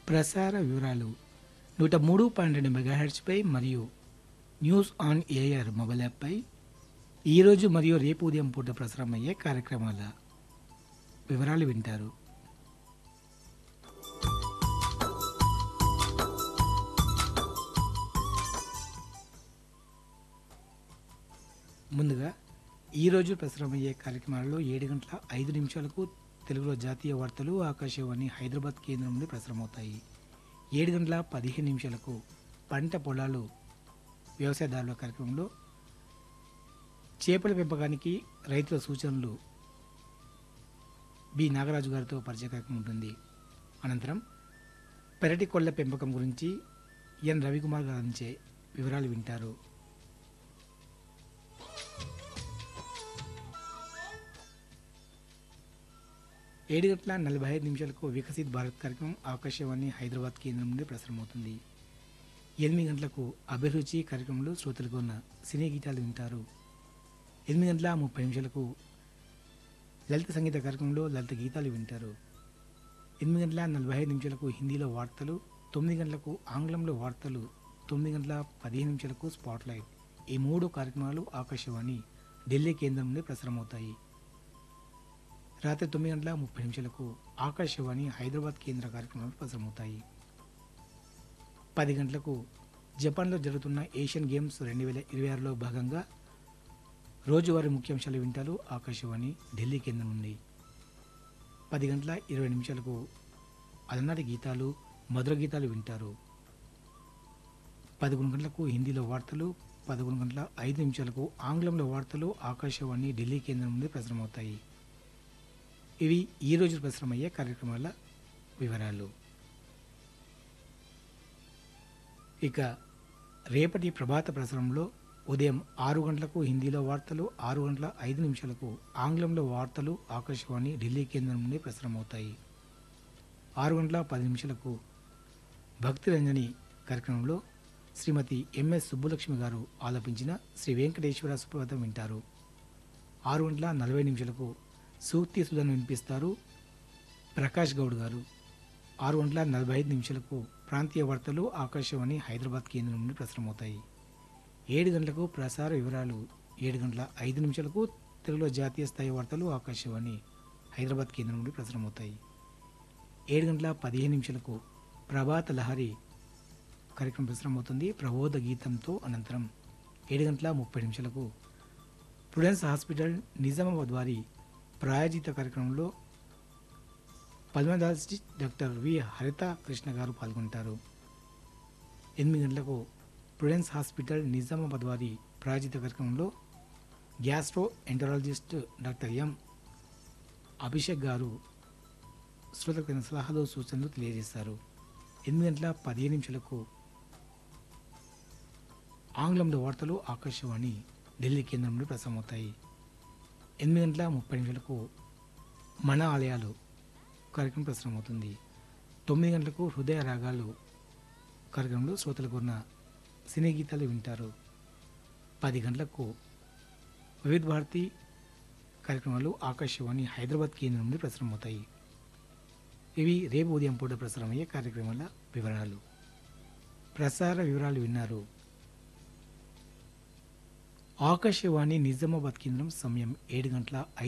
ప్రసార వివరాలు నూట మూడు పాయింట్ రెండు మెగాహెడ్స్పై మరియు న్యూస్ ఆన్ ఎయిర్ మొబైల్ యాప్పై ఈరోజు మరియు రేపు ఉదయం పూట ప్రసారమయ్యే కార్యక్రమాల వివరాలు వింటారు ముందుగా ఈరోజు ప్రసారమయ్యే కార్యక్రమాలలో ఏడు గంటల ఐదు నిమిషాలకు తెలుగులో జాతీయ వార్తలు ఆకాశవాణి హైదరాబాద్ కేంద్రం నుండి ప్రసారమవుతాయి ఏడు గంటల పదిహేను నిమిషాలకు పంట పొలాలు వ్యవసాయదారుల కార్యక్రమంలో చేపల పెంపకానికి రైతుల సూచనలు బి నాగరాజు గారితో పరిచయ కార్యక్రమం ఉంటుంది అనంతరం పెరటి కొళ్ళ పెంపకం గురించి ఎన్ రవికుమార్ గారు అందించే వివరాలు వింటారు ఏడు గంటల నలభై ఐదు నిమిషాలకు వికసిత్ భారత్ కార్యక్రమం ఆకాశవాణి హైదరాబాద్ కేంద్రం నుండి ప్రసారమవుతుంది ఎనిమిది గంటలకు అభిరుచి కార్యక్రమంలో శ్రోతలకు ఉన్న సినీ గీతాలు వింటారు ఎనిమిది గంటల ముప్పై నిమిషాలకు లలిత సంగీత కార్యక్రమంలో లలిత గీతాలు వింటారు ఎనిమిది గంటల నలభై ఐదు నిమిషాలకు హిందీలో వార్తలు తొమ్మిది గంటలకు ఆంగ్లంలో వార్తలు తొమ్మిది గంటల పదిహేను నిమిషాలకు స్పాట్ లైట్ ఈ మూడు కార్యక్రమాలు ఆకాశవాణి ఢిల్లీ కేంద్రం నుండి ప్రసారమవుతాయి రాత్రి తొమ్మిది గంటల ముప్పై నిమిషాలకు ఆకాశవాణి హైదరాబాద్ కేంద్ర కార్యక్రమాలు ప్రసారమవుతాయి పది గంటలకు జపాన్లో జరుగుతున్న ఏషియన్ గేమ్స్ రెండు వేల ఇరవై ఆరులో భాగంగా రోజువారీ ముఖ్యాంశాలు వింటారు ఆకాశవాణి ఢిల్లీ కేంద్రం నుండి పది గంటల ఇరవై నిమిషాలకు అలనాటి గీతాలు మధుర గీతాలు వింటారు పదకొండు గంటలకు హిందీలో వార్తలు పదకొండు గంటల ఐదు నిమిషాలకు ఆంగ్లంలో వార్తలు ఆకాశవాణి ఢిల్లీ కేంద్రం నుండి ప్రసారమవుతాయి ఇవి ఈ రోజు ప్రసారమయ్యే కార్యక్రమాల వివరాలు ఇక రేపటి ప్రభాత ప్రసారంలో ఉదయం ఆరు గంటలకు హిందీలో వార్తలు ఆరు గంటల ఐదు నిమిషాలకు ఆంగ్లంలో వార్తలు ఆకాశవాణి ఢిల్లీ కేంద్రం నుండి ప్రసారమవుతాయి ఆరు గంటల పది నిమిషాలకు భక్తి రంజని కార్యక్రమంలో శ్రీమతి ఎంఎస్ సుబ్బులక్ష్మి గారు ఆలపించిన శ్రీ వెంకటేశ్వర సుప్రభాతం వింటారు ఆరు గంటల నలభై నిమిషాలకు సూక్తి సుధను వినిపిస్తారు ప్రకాష్ గౌడ్ గారు ఆరు గంటల నలభై ఐదు నిమిషాలకు ప్రాంతీయ వార్తలు ఆకాశవాణి హైదరాబాద్ కేంద్రం నుండి ప్రసారమవుతాయి ఏడు గంటలకు ప్రసార వివరాలు ఏడు గంటల ఐదు నిమిషాలకు తెలుగులో జాతీయ స్థాయి వార్తలు ఆకాశవాణి హైదరాబాద్ కేంద్రం నుండి ప్రసారమవుతాయి ఏడు గంటల పదిహేను నిమిషాలకు ప్రభాత లహరి కార్యక్రమం ప్రసారమవుతుంది ప్రబోధ గీతంతో అనంతరం ఏడు గంటల ముప్పై నిమిషాలకు ప్రుడెన్స్ హాస్పిటల్ నిజామాబాద్ వారి ప్రాయోజిత కార్యక్రమంలో పల్మనాలజిస్ట్ డాక్టర్ వి హరిత కృష్ణ గారు పాల్గొంటారు ఎనిమిది గంటలకు ప్రుడెన్స్ హాస్పిటల్ నిజామాబాద్ వారి ప్రాయోజిత కార్యక్రమంలో gastroenterologist doctor M Abhishek garu శ్రోతలకు తన సలహాలు సూచనలు తెలియజేశారు ఎనిమిది గంటల పదిహేను నిమిషాలకు ఆంగ్లంలో వార్తలు ఆకాశవాణి ఢిల్లీ కేంద్రం నుండి ప్రసారమవుతాయి ఎనిమిది గంటల ముప్పై నిమిషాలకు మన ఆలయాలు కార్యక్రమం ప్రసారమవుతుంది తొమ్మిది గంటలకు హృదయ రాగాలు కార్యక్రమంలో శ్రోతలకు ఉన్న సినీ గీతాలు వింటారు పది గంటలకు వివిధ భారతి కార్యక్రమాలు ఆకాశవాణి హైదరాబాద్ కేంద్రం నుండి ప్రసారమవుతాయి ఇవి రేపు ఉదయం పూట ప్రసారమయ్యే కార్యక్రమాల వివరాలు ప్రసార వివరాలు విన్నారు ఆకాశవాణి నిజామాబాద్ కేంద్రం సమయం ఏడు గంటల